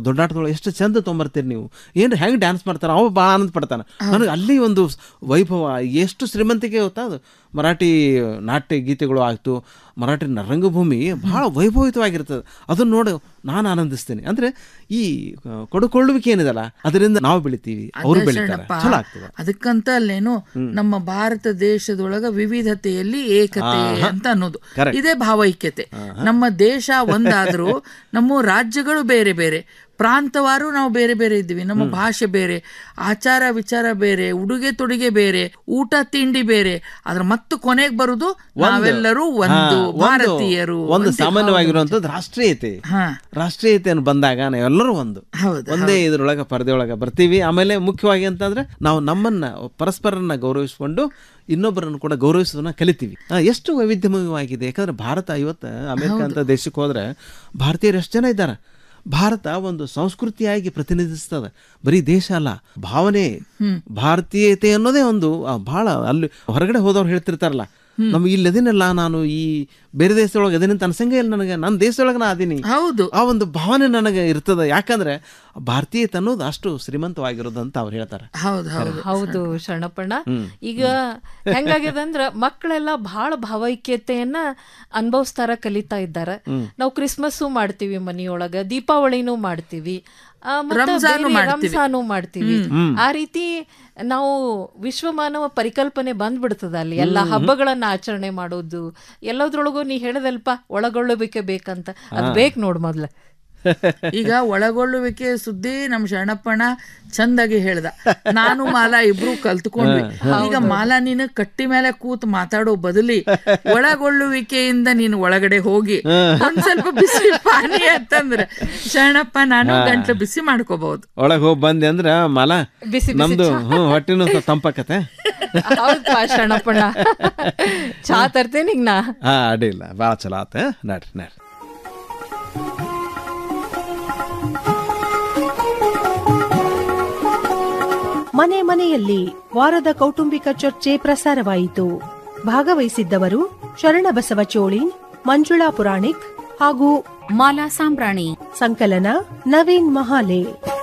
ದೊಡ್ಡಾಟದೊಳಗೆ ಎಷ್ಟು ಚಂದ ತೊಗೊಂಬರ್ತೀರಿ ನೀವು ಏನು ಹೆಂಗೆ ಡ್ಯಾನ್ಸ್ ಮಾಡ್ತಾರೆ ಅವ ಭಾಳ ಆನಂದ ಪಡ್ತಾನೆ ನನಗೆ ಅಲ್ಲಿ ಒಂದು ವೈಭವ ಎಷ್ಟು ಶ್ರೀಮಂತಿಕೆ ಗೊತ್ತಾ ಅದು ಮರಾಠಿ ನಾಟ್ಯ ಗೀತೆಗಳು ಆಯಿತು ಮರಾಠಿ ರಂಗಭೂಮಿ ಭಾಳ ವೈಭವಿತವಾಗಿರ್ತದೆ ಅದನ್ನು ನೋಡಿ ನಾನು ಆನಂದಿಸ್ತೇನೆ ಅಂದರೆ ಈ ಆ, ಕೊಡುಕೊಳ್ಳುವಿಕೆ ಏನಿದಲ್ಲ ಅದರಿಂದ ನಾವು ಬೆಳಿತೀವಿ ಅವರು ಬೆಳಿತಾರೆ ಶರಣಪ್ಪ, ಚಲೋ ಆಗ್ತದೆ ಅದಕ್ಕಂತ ಅಲ್ಲೇನು ನಮ್ಮ ಭಾರತ ದೇಶದೊಳಗ ವಿವಿಧತೆಯಲ್ಲಿ ಏಕತೆ ಅಂತ ಅನ್ನೋದು Correct. ಇದೇ ಭಾವೈಕ್ಯತೆ ನಮ್ಮ ದೇಶ ಒಂದಾದ್ರೂ ನಮ್ಮ ರಾಜ್ಯಗಳು ಬೇರೆ ಬೇರೆ ಪ್ರಾಂತವಾರು ನಾವು ಬೇರೆ ಬೇರೆ ಇದ್ದೀವಿ ನಮ್ಮ ಭಾಷೆ ಬೇರೆ ಆಚಾರ ವಿಚಾರ ಬೇರೆ ಉಡುಗೆ ತೊಡುಗೆ ಬೇರೆ ಊಟ ತಿಂಡಿ ಬೇರೆ ಅದ್ರ ಮತ್ತು ಕೊನೆಗೆ ಬರುದು ನಾವೆಲ್ಲರೂ ಒಂದು ಹಾ, ಭಾರತೀಯರು ಒಂದು ಒಂದೇ ಸಾಮಾನ್ಯವಾಗಿರುವಂಥದ್ದು ರಾಷ್ಟ್ರೀಯತೆ ಹಾ ರಾಷ್ಟ್ರೀಯತೆಯನ್ನು ಬಂದಾಗ ನಾವೆಲ್ಲರೂ ಒಂದು ಹೌದು ಒಂದೇ ಇದ್ರೊಳಗೆ ಪರದೆಯೊಳಗೆ ಬರ್ತೀವಿ ಆಮೇಲೆ ಮುಖ್ಯವಾಗಿ ಅಂತಂದ್ರೆ ನಾವು ನಮ್ಮನ್ನ ಪರಸ್ಪರನ್ನ ಗೌರವಿಸಿಕೊಂಡು ಇನ್ನೊಬ್ಬರನ್ನು ಕೂಡ ಗೌರವಿಸೋದನ್ನ ಕಲಿತೀವಿ ಆ, ಎಷ್ಟು ವೈವಿಧ್ಯಮಯವಾಗಿದೆ ಯಾಕಂದ್ರೆ ಭಾರತ ಇವತ್ತು ಅಮೆರಿಕ ಅಂತ ದೇಶಕ್ಕೆ ಹೋದ್ರೆ ಭಾರತೀಯರು ಎಷ್ಟು ಜನ ಇದ್ದಾರೆ ಭಾರತ ಒಂದು ಸಂಸ್ಕೃತಿಯಾಗಿ ಪ್ರತಿನಿಧಿಸ್ತದೆ ಬರೀ ದೇಶ ಅಲ್ಲ ಭಾವನೆ ಭಾರತೀಯತೆ ಅನ್ನೋದೇ ಒಂದು ಆ, ಬಹಳ ಅಲ್ಲಿ ಹೊರಗಡೆ ಹೋದವ್ರು ಹೇಳ್ತಿರ್ತಾರಲ್ಲ ನಮ್ಗೆ ಇಲ್ಲಿ ಅದೇನಲ್ಲ ನಾನು ಈ ಬೇರೆ ದೇಶದೊಳಗೆ ಅದೇನಂತ ಅನ್ಸಂಗೆ ಇಲ್ಲ ನನಗೆ ನನ್ನ ದೇಶದೊಳಗೆ ನಾ ಅದೀನಿ ಹೌದು ಆ ಒಂದು ಭಾವನೆ ನನಗೆ ಇರ್ತದೆ ಯಾಕಂದ್ರೆ ಭಾರತೀಯತೆ ಅನ್ನೋದು ಅಷ್ಟು ಶ್ರೀಮಂತವಾಗಿರೋದು ಅಂತ ಅವ್ರು ಹೇಳ್ತಾರೆ ಹೌದು ಹೌದು ಹೌದು ಶರಣಪ್ಪಣ್ಣ ಈಗ ಹೆಂಗಾಗಿದೆ ಅಂದ್ರ ಮಕ್ಕಳೆಲ್ಲ ಬಹಳ ಭಾವೈಕ್ಯತೆಯನ್ನ ಅನುಭವಿಸ್ತಾರ ಕಲಿತಾ ಇದ್ದಾರೆ ನಾವು ಕ್ರಿಸ್ಮಸ್ಸು ಮಾಡ್ತೀವಿ ಮನಿಯೊಳಗ ದೀಪಾವಳಿನೂ ಮಾಡ್ತೀವಿ ಆ, ಮತ್ತೆ ರಂಜಾನು ಬೇರೆ ಮಾಡ್ತೀವಿ. ರಂಜಾನು ಮಾಡ್ತೀವಿ ಆ ರೀತಿ ನಾವು ವಿಶ್ವ ಮಾನವ ಪರಿಕಲ್ಪನೆ ಬಂದ್ಬಿಡ್ತದ ಅಲ್ಲಿ ಎಲ್ಲ ಹಬ್ಬಗಳನ್ನ ಆಚರಣೆ ಮಾಡೋದು ಎಲ್ಲದ್ರೊಳಗೂ ನೀ ಹೇಳದಲ್ಪ ಒಳಗೊಳ್ಳಬೇಕೆ ಬೇಕಂತ ಅದ್ ಬೇಕ್ ನೋಡ್ ಮೊದ್ಲ ಈಗ ಒಳಗೊಳ್ಳುವಿಕೆ ಸುದ್ದಿ ನಮ್ ಶರಣಪ್ಪಣ್ಣ ಚಂದಾಗಿ ಹೇಳ್ದ ನಾನು ಮಾಲಾ ಇಬ್ರು ಕಲ್ತ್ಕೊಂಡ್ವಿ ಈಗ ಮಾಲಾ ನೀನು ಕಟ್ಟಿ ಮೇಲೆ ಕೂತ್ ಮಾತಾಡೋ ಬದಲಿ ಒಳಗೊಳ್ಳುವಿಕೆಯಿಂದ ನೀನು ಒಳಗಡೆ ಹೋಗಿ ಒಂದ್ ಸ್ವಲ್ಪ ಬಿಸಿ ಪಾನಿ ಅಂತಂದ್ರೆ ಶರಣಪ್ಪ ನಾನು ಗಂಟ್ಲು ಬಿಸಿ ಮಾಡ್ಕೋಬಹುದು ಒಳಗೆ ಹೋಗಿ ಬಂದೆ ಅಂದ್ರೆ ಮಲ ಬಿಸಿ ಬಿಸಿ ನಮ್ದು ಹ್ಞೂ ಹೊಟ್ಟಿನೂ ಸ್ವಲ್ಪ ತಂಪಾಕತೆ ಹೌದಪ್ಪ ಶರಣಪ್ಪಣ್ಣ ಚಾ ತರ್ತೇನೆ ಈಗ ನಾ ಹಾ ಅಡ್ಡಿಲ್ಲ ಭಾಳ ಚಲೋ ಆತ ನಡ್ರಿ ನಡ್ರಿ ಮನೆ ಮನೆಯಲ್ಲಿ ವಾರದ ಕೌಟುಂಬಿಕ ಚರ್ಚೆ ಪ್ರಸಾರವಾಯಿತು ಭಾಗವಹಿಸಿದ್ದವರು ಶರಣಬಸವ ಚೋಳಿ ಮಂಜುಳಾ ಪುರಾಣಿಕ್ ಹಾಗೂ ಮಾಲಾ ಸಾಂಬ್ರಾಣಿ ಸಂಕಲನ ನವೀನ್ ಮಹಾಲೆ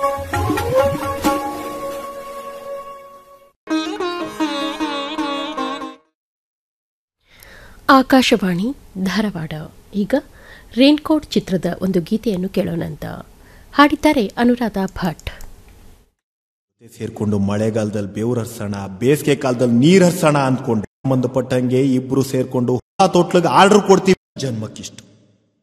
ಆಕಾಶವಾಣಿ ಧಾರವಾಡ ಈಗ ರೇನ್ಕೋಟ್ ಚಿತ್ರದ ಒಂದು ಗೀತೆಯನ್ನು ಕೇಳೋಣಂತ ಹಾಡಿದ್ದಾರೆ ಅನುರಾಧ ಭಟ್ ಸೇರ್ಕೊಂಡು ಮಳೆಗಾಲದಲ್ಲಿ ಬೆವ್ರು ಹರ್ಸೋಣ ಬೇಸಿಗೆ ಕಾಲದಲ್ಲಿ ನೀರ್ ಹರ್ಸೋಣ ಅಂದ್ಕೊಂಡ್ರೆ ಸಂಬಂಧಪಟ್ಟಂಗೆ ಇಬ್ರು ಸೇರ್ಕೊಂಡು ಹೊಸ ತೊಟ್ಲಿಗೆ ಆರ್ಡರ್ ಕೊಡ್ತೀವಿ ಜನ್ಮಕ್ಕಿಷ್ಟು